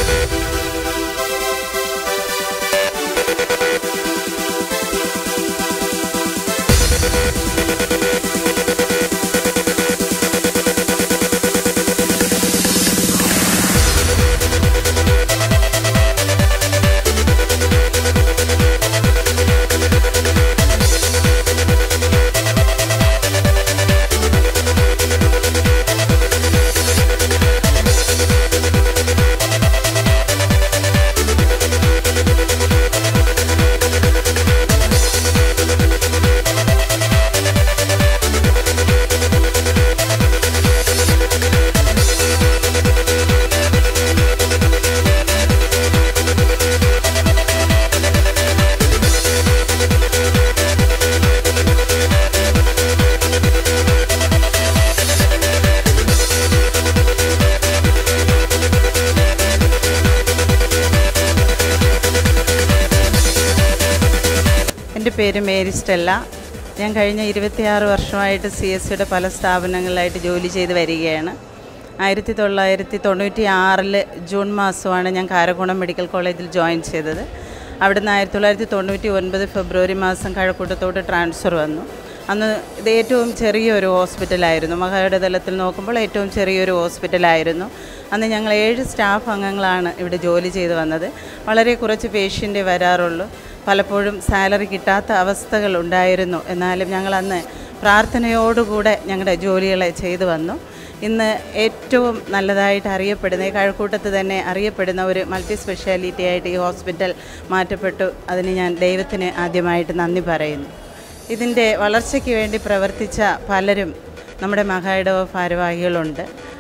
എൻ്റെ പേര് Mary Stella ഞാൻ കഴിഞ്ഞ ഇരുപത്തിയാറ് വർഷമായിട്ട് സി എസ് സിയുടെ പല സ്ഥാപനങ്ങളിലായിട്ട് ജോലി ചെയ്ത് വരികയാണ് ആയിരത്തി തൊള്ളായിരത്തി തൊണ്ണൂറ്റി ആറിൽ ജൂൺ മാസമാണ് ഞാൻ കാരക്കോണം മെഡിക്കൽ കോളേജിൽ ജോയിൻ ചെയ്തത് അവിടുന്ന് ആയിരത്തി തൊള്ളായിരത്തി തൊണ്ണൂറ്റി ഒൻപത് ഫെബ്രുവരി മാസം കഴക്കൂട്ടത്തോട്ട് ട്രാൻസ്ഫർ വന്നു അന്ന് ഇത് ഏറ്റവും ചെറിയൊരു ഹോസ്പിറ്റലായിരുന്നു മഹായുടെ തലത്തിൽ നോക്കുമ്പോൾ ഏറ്റവും ചെറിയൊരു ഹോസ്പിറ്റലായിരുന്നു അന്ന് ഞങ്ങൾ ഏഴ് സ്റ്റാഫ് അംഗങ്ങളാണ് ഇവിടെ ജോലി ചെയ്തു വന്നത് വളരെ കുറച്ച് പേഷ്യൻ്റേ വരാറുള്ളൂ പലപ്പോഴും സാലറി കിട്ടാത്ത അവസ്ഥകൾ ഉണ്ടായിരുന്നു എന്നാലും ഞങ്ങൾ അന്ന് പ്രാർത്ഥനയോടുകൂടെ ഞങ്ങളുടെ ജോലികളെ ചെയ്തു വന്നു ഇന്ന് ഏറ്റവും നല്ലതായിട്ട് അറിയപ്പെടുന്ന ഈ കഴക്കൂട്ടത്ത് തന്നെ അറിയപ്പെടുന്ന ഒരു മൾട്ടി സ്പെഷ്യാലിറ്റി ആയിട്ട് ഈ ഹോസ്പിറ്റൽ മാറ്റപ്പെട്ടു അതിന് ഞാൻ ദൈവത്തിന് ആദ്യമായിട്ട് നന്ദി പറയുന്നു ഇതിൻ്റെ വളർച്ചയ്ക്ക് വേണ്ടി പ്രവർത്തിച്ച പലരും നമ്മുടെ മഹായിടവ ഭാരവാഹികളുണ്ട്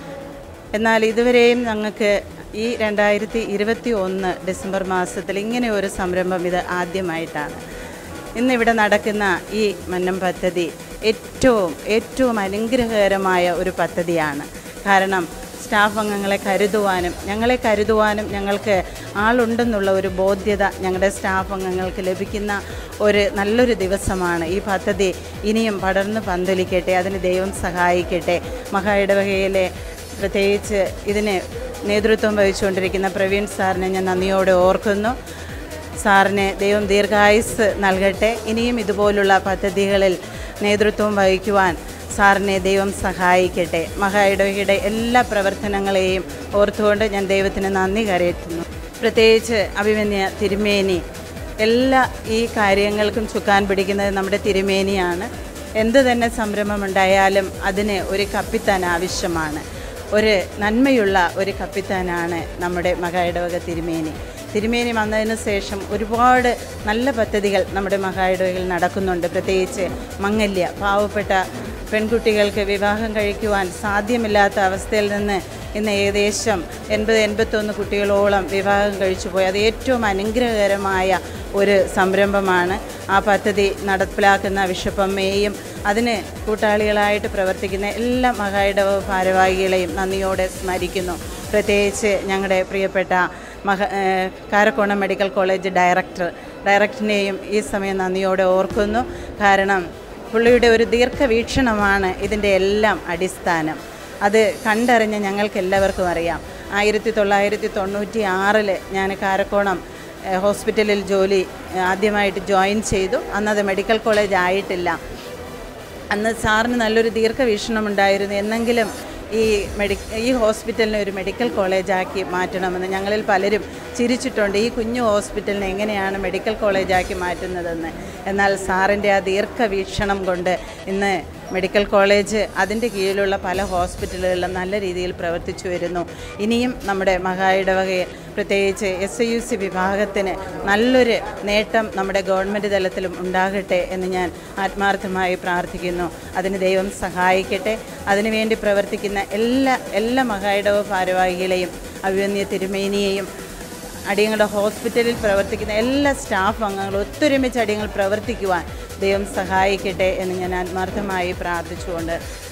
എന്നാൽ ഇതുവരെയും ഞങ്ങൾക്ക് ഈ രണ്ടായിരത്തി ഇരുപത്തി ഒന്ന് ഡിസംബർ മാസത്തിൽ ഇങ്ങനെ ഒരു സംരംഭം ഇത് ആദ്യമായിട്ടാണ് ഇന്നിവിടെ നടക്കുന്ന ഈ മന്നം പദ്ധതി ഏറ്റവും ഏറ്റവും അനുഗ്രഹകരമായ ഒരു പദ്ധതിയാണ് കാരണം സ്റ്റാഫ് അംഗങ്ങളെ കരുതുവാനും ഞങ്ങളെ കരുതുവാനും ഞങ്ങൾക്ക് ആളുണ്ടെന്നുള്ള ഒരു ബോധ്യത ഞങ്ങളുടെ സ്റ്റാഫ് അംഗങ്ങൾക്ക് ലഭിക്കുന്ന ഒരു നല്ലൊരു ദിവസമാണ് ഈ പദ്ധതി ഇനിയും പടർന്ന് പന്തലിക്കട്ടെ അതിന് ദൈവം സഹായിക്കട്ടെ മഹായിടവകയിലെ പ്രത്യേകിച്ച് ഇതിന് നേതൃത്വം വഹിച്ചുകൊണ്ടിരിക്കുന്ന പ്രവീൺ സാറിനെ ഞാൻ നന്ദിയോടെ ഓർക്കുന്നു സാറിന് ദൈവം ദീർഘായുസ് നൽകട്ടെ ഇനിയും ഇതുപോലുള്ള പദ്ധതികളിൽ നേതൃത്വം വഹിക്കുവാൻ സാറിനെ ദൈവം സഹായിക്കട്ടെ മഹായിടവകയുടെ എല്ലാ പ്രവർത്തനങ്ങളെയും ഓർത്തുകൊണ്ട് ഞാൻ ദൈവത്തിന് നന്ദി കരയറ്റുന്നു പ്രത്യേകിച്ച് അഭിമന്യ തിരുമേനി എല്ലാ ഈ കാര്യങ്ങൾക്കും ചുക്കാൻ പിടിക്കുന്നത് നമ്മുടെ തിരുമേനിയാണ് എന്ത് തന്നെ സംരംഭമുണ്ടായാലും അതിന് ഒരു കപ്പിത്താൻ ആവശ്യമാണ് ഒരു നന്മയുള്ള ഒരു കപ്പിത്താനാണ് നമ്മുടെ മഹായിടവക തിരുമേനി തിരുമേനി വന്നതിന് ശേഷം ഒരുപാട് നല്ല പദ്ധതികൾ നമ്മുടെ മഹായിടവകയിൽ നടക്കുന്നുണ്ട് പ്രത്യേകിച്ച് മംഗല്യ പാവപ്പെട്ട പെൺകുട്ടികൾക്ക് വിവാഹം കഴിക്കുവാൻ സാധ്യമില്ലാത്ത അവസ്ഥയിൽ നിന്ന് ഇന്ന് ഏകദേശം എൺപത് എൺപത്തൊന്ന് കുട്ടികളോളം വിവാഹം കഴിച്ചു പോയി അത് ഏറ്റവും അനുഗ്രഹകരമായ ഒരു സംരംഭമാണ് ആ പദ്ധതി നടപ്പിലാക്കുന്ന വിഷപ്പമ്മയെയും അതിന് കൂട്ടാളികളായിട്ട് പ്രവർത്തിക്കുന്ന എല്ലാ മഹായിടവ ഭാരവാഹികളെയും നന്ദിയോടെ സ്മരിക്കുന്നു പ്രത്യേകിച്ച് ഞങ്ങളുടെ പ്രിയപ്പെട്ട മഹ ഏഹ് കാരക്കോണം മെഡിക്കൽ കോളേജ് ഡയറക്ടർ ഡയറക്ടറിനെയും ഈ സമയം നന്ദിയോടെ ഓർക്കുന്നു കാരണം പുള്ളിയുടെ ഒരു ദീർഘവീക്ഷണമാണ് ഇതിൻ്റെ എല്ലാം അടിസ്ഥാനം അത് കണ്ടറിഞ്ഞ് ഞങ്ങൾക്ക് എല്ലാവർക്കും അറിയാം ആയിരത്തി തൊള്ളായിരത്തി തൊണ്ണൂറ്റി ആറിൽ ഞാൻ കാരക്കോണം ഏഹ്, ഹോസ്പിറ്റലിൽ ജോലി ഏഹ്, ആദ്യമായിട്ട് ജോയിൻ ചെയ്തു അന്നത് മെഡിക്കൽ കോളേജ് ആയിട്ടില്ല അന്ന് സാറിന് നല്ലൊരു ദീർഘവീക്ഷണമുണ്ടായിരുന്നു എന്നെങ്കിലും ഈ മെഡി ഈ ഹോസ്പിറ്റലിനെ ഒരു മെഡിക്കൽ കോളേജാക്കി മാറ്റണമെന്ന് ഞങ്ങളിൽ പലരും ചിരിച്ചിട്ടുണ്ട് ഈ കുഞ്ഞു ഹോസ്പിറ്റലിനെ എങ്ങനെയാണ് മെഡിക്കൽ കോളേജാക്കി മാറ്റുന്നതെന്ന് എന്നാൽ സാറിൻ്റെ ആ ദീർഘവീക്ഷണം കൊണ്ട് ഇന്ന് മെഡിക്കൽ കോളേജ് അതിൻ്റെ കീഴിലുള്ള പല ഹോസ്പിറ്റലുകളിലും നല്ല രീതിയിൽ പ്രവർത്തിച്ചു വരുന്നു ഇനിയും നമ്മുടെ മഹായിടവകയിൽ പ്രത്യേകിച്ച് എസ് ഐ യു സി വിഭാഗത്തിന് നല്ലൊരു നേട്ടം നമ്മുടെ ഗവൺമെൻറ് തലത്തിലും ഉണ്ടാകട്ടെ എന്ന് ഞാൻ ആത്മാർത്ഥമായി പ്രാർത്ഥിക്കുന്നു അതിന് ദൈവം സഹായിക്കട്ടെ അതിനുവേണ്ടി പ്രവർത്തിക്കുന്ന എല്ലാ എല്ലാ മഹായിടവ ഭാരവാഹികളെയും അഭിമന്യ തിരുമേനിയെയും അടിയങ്ങളുടെ ഹോസ്പിറ്റലിൽ പ്രവർത്തിക്കുന്ന എല്ലാ സ്റ്റാഫ് അംഗങ്ങളും ഒത്തൊരുമിച്ച് അടിയങ്ങൾ പ്രവർത്തിക്കുവാൻ ദൈവം സഹായിക്കട്ടെ എന്ന് ഞാൻ ആത്മാർത്ഥമായി പ്രാർത്ഥിച്ചുകൊണ്ട്